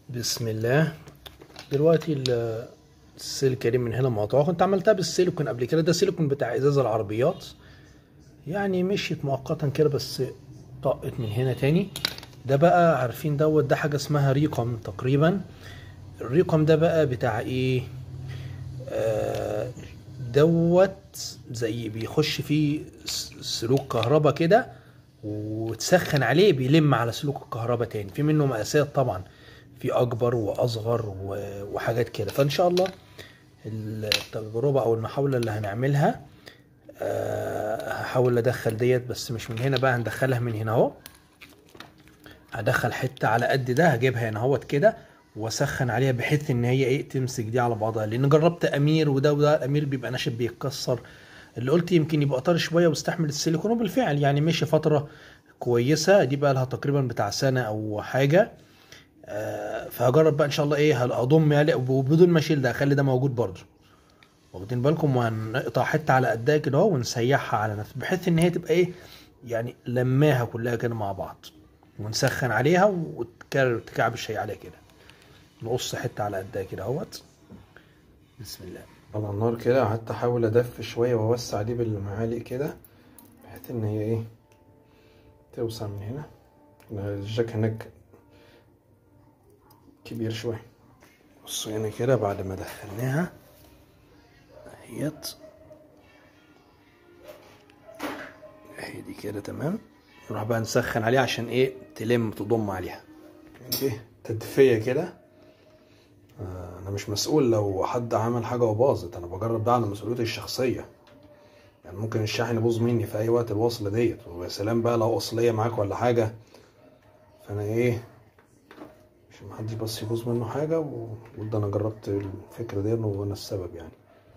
بسم الله دلوقتي ال- السلكة دي من هنا مقطوعة كنت عملتها بالسيليكون قبل كده ده سيليكون بتاع ازاز العربيات يعني مشيت مؤقتا كده بس طقت من هنا تاني ده بقى عارفين دوت ده حاجة اسمها ريقم تقريبا الريقم ده بقى بتاع ايه آه دوت زي بيخش فيه س- سلوك كهرباء كده وتسخن عليه بيلم على سلوك الكهرباء تاني في منه مقاسات طبعا في اكبر واصغر و- وحاجات كده فان شاء الله التجربه او المحاوله اللي هنعملها آه، هحاول ادخل ديت بس مش من هنا بقى هندخلها من هنا اهو هدخل حته على قد ده هجيبها هنا اهوت كده واسخن عليها بحيث ان هي ايه تمسك دي على بعضها لان جربت امير وده وده الامير بيبقى ناشف بيتكسر اللي قلت يمكن يبقى طري شويه واستحمل السيليكون وبالفعل يعني مشي فتره كويسه دي بقى لها تقريبا بتاع سنه او حاجه آه، فهجرب بقى ان شاء الله ايه هضم يعني وبدون ما اشيل ده اخلي ده موجود برضه واخدين بالكم وهنقطع حته على قدها كده اهو ونسيحها على نفس بحيث ان هي تبقى ايه يعني لماها كلها كده مع بعض ونسخن عليها وتكرر تكعبش هي عليها كده نقص حته على قدها كده اهوت بسم الله على النار كده قعدت احاول ادف شويه واوسع دي بالمعالق كده بحيث ان هي ايه توسع من هنا الجاك هناك كبير شويه بصوا هنا كده بعد ما دخلناها اهيت اهي دي كده تمام نروح بقى نسخن عليها عشان ايه تلم تضم عليها ايه تدفيه كده آه، انا مش مسؤول لو حد عمل حاجه وباظت انا بجرب ده على مسؤوليتي الشخصيه يعني ممكن الشاحن يبوظ مني في اي وقت الوصله ديت ويا سلام بقى لو اصليه معاك ولا حاجه فانا ايه عشان محدش بس يبوظ منه حاجه و- وده انا جربت الفكره دي وانا السبب يعني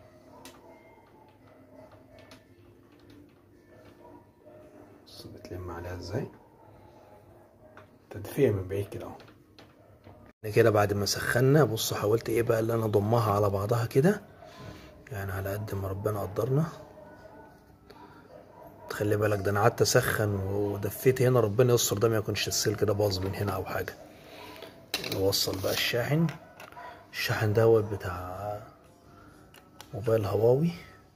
بص بتلم عليها ازاي تدفيه من بعيد كده اهو يعني كده بعد ما سخنا بص حاولت ايه بقى اللي انا اضمها على بعضها كده يعني على قد ما ربنا قدرنا تخلي بالك ده انا قعدت اسخن ودفيت هنا ربنا يستر ده ما يكونش السلك ده باظ من هنا او حاجه نوصل بقى الشاحن الشاحن دوت بتاع موبايل هواوي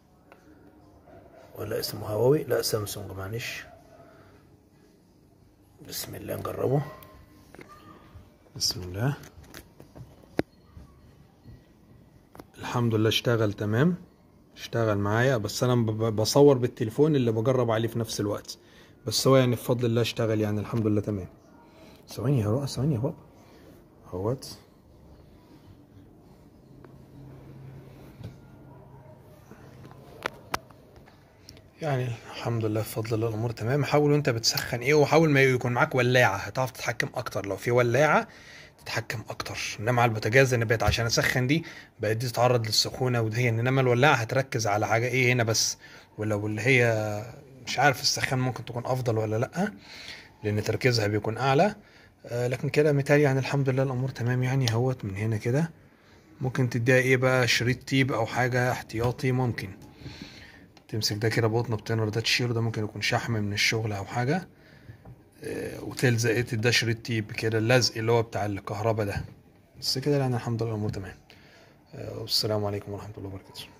ولا اسمه هواوي لا سامسونج معلش بسم الله نجربه بسم الله الحمد لله اشتغل تمام اشتغل معايا بس انا ب- بصور بالتليفون اللي بجرب عليه في نفس الوقت بس هو يعني بفضل الله اشتغل يعني الحمد لله تمام ثواني يا رؤى ثواني يا بابا اهوت يعني الحمد لله بفضل الله الامور تمام حاول وانت بتسخن ايه وحاول ما يكون معاك ولاعه هتعرف تتحكم اكتر لو في ولاعه تتحكم اكتر انما على البوتاجاز انا بقيت عشان اسخن دي بقيت دي تتعرض للسخونه ودهي انما الولاعه هتركز على حاجه ايه هنا بس ولو اللي هي مش عارف السخان ممكن تكون افضل ولا لا لان تركيزها بيكون اعلى آه، لكن كده مثال يعني الحمد لله الامور تمام يعني اهوت من هنا كده ممكن تديها ايه بقى شريط تيب او حاجه احتياطي ممكن تمسك ده كده بطن بتنر ده تشيله ده ممكن يكون شحم من الشغل او حاجه آه، وتلزق ايه ده شريط تيب كده اللزق اللي هو بتاع الكهرباء ده بس كده يعني الحمد لله الامور تمام آه، والسلام عليكم ورحمه الله وبركاته